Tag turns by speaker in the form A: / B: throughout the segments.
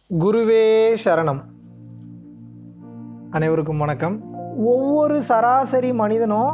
A: குருவே சரணம் அனைவருக்கும் வணக்கம் ஒவ்வொரு சராசரி மனிதனும்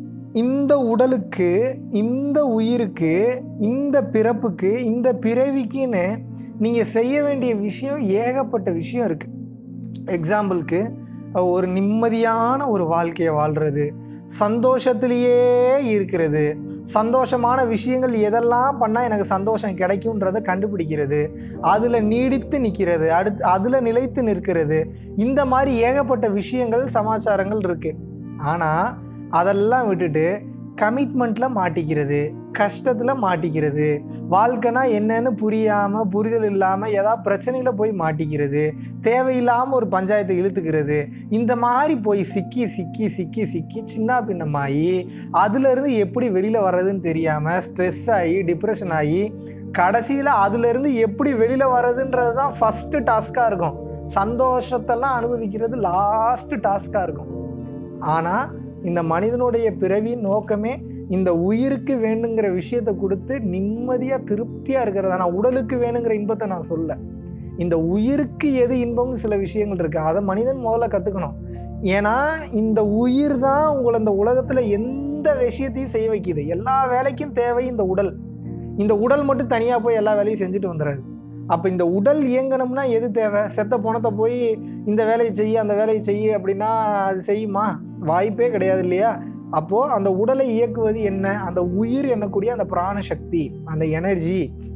A: இந்த உடலுக்கு இந்த உயிருக்கு இந்த பிறப்புக்கு இந்த பிறவிக்குன்னு நீங்கள் செய்ய வேண்டிய விஷயம் ஏகப்பட்ட விஷயம் இருக்குது எக்ஸாம்பிளுக்கு ஒரு நிம்மதியான ஒரு வாழ்க்கையை வாழ்கிறது சந்தோஷத்திலேயே இருக்கிறது சந்தோஷமான விஷயங்கள் எதெல்லாம் பண்ணால் எனக்கு சந்தோஷம் கிடைக்குன்றதை கண்டுபிடிக்கிறது அதில் நீடித்து நிற்கிறது அடுத்து அதில் நிலைத்து நிற்கிறது இந்த மாதிரி ஏகப்பட்ட விஷயங்கள் சமாச்சாரங்கள் இருக்குது ஆனால் அதெல்லாம் விட்டுட்டு கமிட்மெண்ட்டில் மாட்டிக்கிறது கஷ்டத்தில் மாட்டிக்கிறது வாழ்க்கைனா என்னன்னு புரியாமல் புரிதல் இல்லாமல் ஏதாவது பிரச்சனையில் போய் மாட்டிக்கிறது தேவையில்லாமல் ஒரு பஞ்சாயத்தை இழுத்துக்கிறது இந்த மாதிரி போய் சிக்கி சிக்கி சிக்கி சிக்கி சின்ன பின்னமாகி அதுலேருந்து எப்படி வெளியில் வர்றதுன்னு தெரியாமல் ஸ்ட்ரெஸ் ஆகி டிப்ரெஷன் ஆகி கடைசியில் அதுலேருந்து எப்படி வெளியில் வர்றதுன்றது தான் ஃபஸ்ட்டு டாஸ்காக இருக்கும் சந்தோஷத்தெல்லாம் அனுபவிக்கிறது லாஸ்ட்டு டாஸ்காக இருக்கும் ஆனால் இந்த மனிதனுடைய பிறவியின் நோக்கமே இந்த உயிருக்கு வேணுங்கிற விஷயத்தை கொடுத்து நிம்மதியாக திருப்தியாக இருக்கிறதா நான் உடலுக்கு வேணுங்கிற இன்பத்தை நான் சொல்ல இந்த உயிருக்கு எது இன்பம்னு சில விஷயங்கள் இருக்குது அதை மனிதன் முதல்ல கற்றுக்கணும் ஏன்னா இந்த உயிர் தான் உங்களை இந்த உலகத்தில் எந்த விஷயத்தையும் செய்ய வைக்கிது எல்லா வேலைக்கும் தேவை இந்த உடல் இந்த உடல் மட்டும் தனியாக போய் எல்லா வேலையும் செஞ்சுட்டு வந்துடாது அப்போ இந்த உடல் இயங்கணும்னா எது தேவை செத்த பணத்தை போய் இந்த வேலையை செய்ய அந்த வேலையை செய்ய அப்படின்னா அது செய்யுமா வாய்ப்பே கிடையாது இல்லையா அப்போது அந்த உடலை இயக்குவது என்ன அந்த உயிர் என்னக்கூடிய அந்த பிராண சக்தி அந்த எனர்ஜி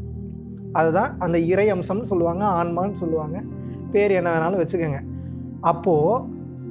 A: அதுதான் அந்த இறை அம்சம்னு சொல்லுவாங்க ஆன்மான்னு சொல்லுவாங்க பேர் என்ன வேணாலும் வச்சுக்கோங்க அப்போது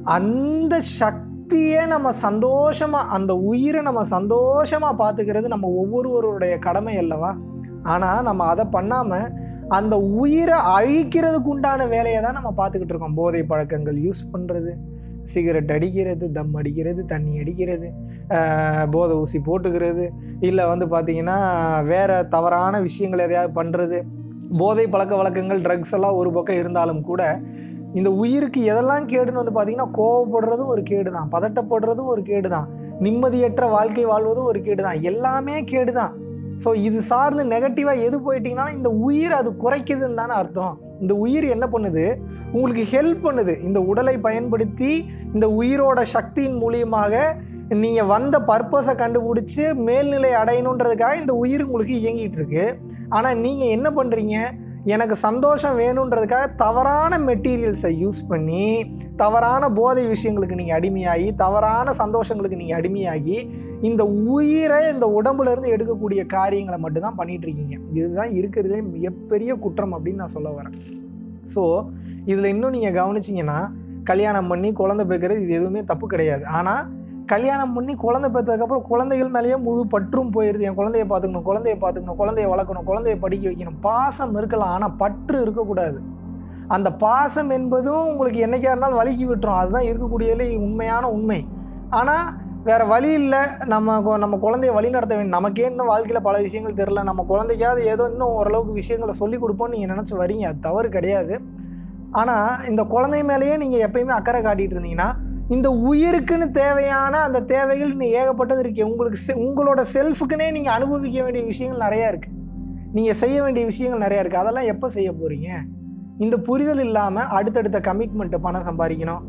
A: அந்த சக்தியை நம்ம சந்தோஷமாக அந்த உயிரை நம்ம சந்தோஷமாக பார்த்துக்கிறது நம்ம ஒவ்வொருவருடைய கடமை அல்லவா ஆனால் நம்ம அதை பண்ணாமல் அந்த உயிரை அழிக்கிறதுக்கு உண்டான வேலையை தான் நம்ம பார்த்துக்கிட்டு இருக்கோம் போதை பழக்கங்கள் யூஸ் பண்ணுறது சிகரெட் அடிக்கிறது தம் அடிக்கிறது தண்ணி அடிக்கிறது ஆஹ் போதை ஊசி போட்டுக்கிறது இல்லை வந்து பார்த்திங்கன்னா வேறு தவறான விஷயங்கள் எதையாவது பண்ணுறது போதை பழக்க வழக்கங்கள் ட்ரக்ஸ் எல்லாம் ஒரு பக்கம் இருந்தாலும் கூட இந்த உயிருக்கு எதெல்லாம் கேடுன்னு வந்து பார்த்திங்கன்னா கோவப்படுறதும் ஒரு கேடு தான் பதட்டப்படுறதும் ஒரு கேடு தான் நிம்மதியற்ற வாழ்க்கை வாழ்வதும் ஒரு கேடு தான் எல்லாமே கேடு தான் ஸோ இது சார்ந்து நெகட்டிவாக எது போயிட்டீங்கன்னா இந்த உயிர் அது குறைக்குதுன்னு தானே அர்த்தம் இந்த உயிர் என்ன பண்ணுது உங்களுக்கு ஹெல்ப் பண்ணுது இந்த உடலை பயன்படுத்தி இந்த உயிரோட சக்தியின் மூலியமாக நீங்கள் வந்த பர்பஸை கண்டுபிடிச்சி மேல்நிலை அடையணுன்றதுக்காக இந்த உயிர் உங்களுக்கு இயங்கிட்டு இருக்கு ஆனால் நீங்கள் என்ன பண்ணுறீங்க எனக்கு சந்தோஷம் வேணுன்றதுக்காக தவறான மெட்டீரியல்ஸை யூஸ் பண்ணி தவறான போதை விஷயங்களுக்கு நீங்கள் அடிமையாகி தவறான சந்தோஷங்களுக்கு நீங்கள் அடிமையாகி இந்த உயிரை இந்த உடம்புல இருந்து எடுக்கக்கூடிய காரியங்களை மட்டும்தான் பண்ணிட்டு இருக்கீங்க இதுதான் இருக்கிறதே மிகப்பெரிய குற்றம் அப்படின்னு நான் சொல்ல வரேன் ஸோ இதில் இன்னும் நீங்கள் கவனிச்சிங்கன்னா கல்யாணம் பண்ணி குழந்தை பேக்கிறது இது எதுவுமே தப்பு கிடையாது ஆனால் கல்யாணம் பண்ணி குழந்தை பெற்றதுக்கப்புறம் குழந்தைகள் மேலேயே முழு பற்றும் போயிடுது என் குழந்தைய பார்த்துக்கணும் குழந்தைய பார்த்துக்கணும் குழந்தைய வளர்க்கணும் குழந்தைய படிக்க வைக்கணும் பாசம் இருக்கலாம் ஆனால் பற்று இருக்கக்கூடாது அந்த பாசம் என்பதும் உங்களுக்கு என்னைக்கா இருந்தாலும் வலிக்கி விட்டுரும் அதுதான் இருக்கக்கூடியதுல உண்மையான உண்மை ஆனால் வேறு வழி இல்லை நம்ம கொ- நம்ம குழந்தைய வழி நடத்த வேண்டும் நமக்கே இன்னும் வாழ்க்கையில் பல விஷயங்கள் தெரில நம்ம குழந்தைக்காவது ஏதோ இன்னும் ஓரளவுக்கு விஷயங்களை சொல்லி கொடுப்போம்னு நீங்கள் நினச்சி வரீங்க அது தவறு கிடையாது ஆனால் இந்த குழந்தை மேலேயே நீங்கள் எப்பயுமே அக்கறை காட்டிட்டு இருந்தீங்கன்னா இந்த உயிருக்குன்னு தேவையான அந்த தேவைகள் இன்னும் ஏகப்பட்டது இருக்கு உங்களுக்கு செ- உங்களோட செல்ஃபுக்குன்னே நீங்கள் அனுபவிக்க வேண்டிய விஷயங்கள் நிறையா இருக்குது நீங்கள் செய்ய வேண்டிய விஷயங்கள் நிறையா இருக்குது அதெல்லாம் எப்போ செய்ய போகிறீங்க இந்த புரிதல் இல்லாமல் அடுத்தடுத்த கமிட்மெண்ட்டு பணம் சம்பாதிக்கணும்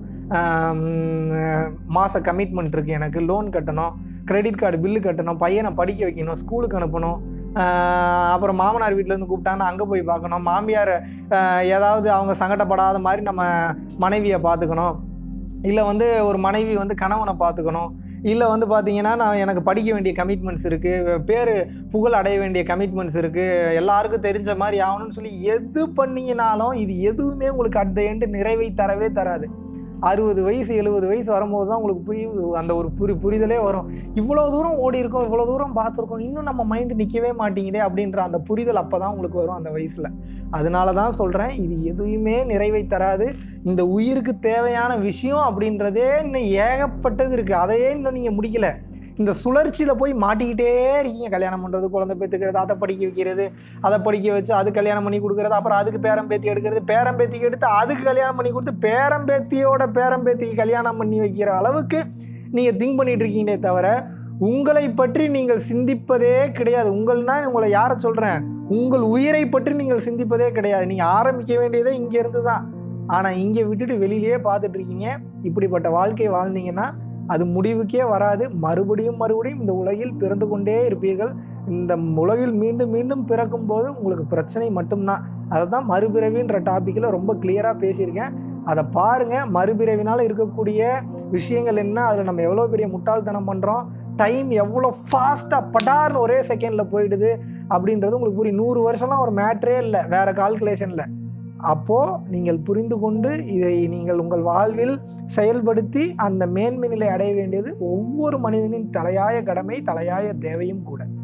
A: மாத கமிட்மெண்ட் இருக்குது எனக்கு லோன் கட்டணும் கிரெடிட் கார்டு பில்லு கட்டணும் பையனை படிக்க வைக்கணும் ஸ்கூலுக்கு அனுப்பணும் ஆஹ் அப்புறம் மாமனார் வீட்டிலேருந்து கூப்பிட்டாங்கன்னா அங்கே போய் பார்க்கணும் மாமியார் ஆஹ் ஏதாவது அவங்க சங்கடப்படாத மாதிரி நம்ம மனைவியை பார்த்துக்கணும் இல்லை வந்து ஒரு மனைவி வந்து கணவனை பார்த்துக்கணும் இல்லை வந்து பார்த்தீங்கன்னா நான் எனக்கு படிக்க வேண்டிய கமிட்மெண்ட்ஸ் இருக்குது பேர் புகழ் அடைய வேண்டிய கமிட்மெண்ட்ஸ் இருக்குது எல்லாருக்கும் தெரிஞ்ச மாதிரி ஆகணும்னு சொல்லி எது பண்ணீங்கனாலும் இது எதுவுமே உங்களுக்கு அட் த எண்டு நிறைவை தரவே தராது அறுபது வயசு எழுபது வயசு வரும்போது தான் உங்களுக்கு புரியுது அந்த ஒரு புரி புரிதலே வரும் இவ்வளோ தூரம் ஓடி இருக்கோம் இவ்வளோ தூரம் பார்த்துருக்கோம் இன்னும் நம்ம மைண்டு நிற்கவே மாட்டேங்குதே அப்படின்ற அந்த புரிதல் அப்போ தான் உங்களுக்கு வரும் அந்த வயசில் அதனால தான் சொல்கிறேன் இது எதுவுமே நிறைவை தராது இந்த உயிருக்கு தேவையான விஷயம் அப்படின்றதே இன்னும் ஏகப்பட்டது இருக்குது அதையே இன்னும் நீங்கள் முடிக்கல இந்த சுழற்சியில் போய் மாட்டிக்கிட்டே இருக்கீங்க கல்யாணம் பண்ணுறது குழந்தை பெற்றுக்கிறது அதை படிக்க வைக்கிறது அதை படிக்க வச்சு அது கல்யாணம் பண்ணி கொடுக்குறது அப்புறம் அதுக்கு பேரம் பேத்தி எடுக்கிறது பேரம் பேத்திக்கு எடுத்து அதுக்கு கல்யாணம் பண்ணி கொடுத்து பேரம் பேத்தியோட பேரம் பேத்திக்கு கல்யாணம் பண்ணி வைக்கிற அளவுக்கு நீங்கள் திங்க் பண்ணிட்டு இருக்கீங்களே தவிர உங்களை பற்றி நீங்கள் சிந்திப்பதே கிடையாது உங்கள்னா உங்களை யாரை சொல்கிறேன் உங்கள் உயிரை பற்றி நீங்கள் சிந்திப்பதே கிடையாது நீங்கள் ஆரம்பிக்க வேண்டியதே இங்கேருந்து தான் ஆனால் இங்கே விட்டுட்டு வெளியிலேயே பார்த்துட்டு இருக்கீங்க இப்படிப்பட்ட வாழ்க்கை வாழ்ந்தீங்கன்னா அது முடிவுக்கே வராது மறுபடியும் மறுபடியும் இந்த உலகில் பிறந்து கொண்டே இருப்பீர்கள் இந்த உலகில் மீண்டும் மீண்டும் பிறக்கும் போது உங்களுக்கு பிரச்சனை மட்டும்தான் அதை தான் மறுபிறவின்ற டாப்பிக்கில் ரொம்ப கிளியராக பேசியிருக்கேன் அதை பாருங்கள் மறுபிறவினால் இருக்கக்கூடிய விஷயங்கள் என்ன அதில் நம்ம எவ்வளோ பெரிய முட்டாள்தனம் பண்ணுறோம் டைம் எவ்வளோ ஃபாஸ்ட்டாக படார்னு ஒரே செகண்டில் போயிடுது அப்படின்றது உங்களுக்கு புரியும் நூறு வருஷம்லாம் ஒரு மேட்ரே இல்லை வேறு கால்குலேஷனில் அப்போது நீங்கள் புரிந்து கொண்டு இதை நீங்கள் உங்கள் வாழ்வில் செயல்படுத்தி அந்த மேன்மை நிலை அடைய வேண்டியது ஒவ்வொரு மனிதனின் தலையாய கடமை தலையாய தேவையும் கூட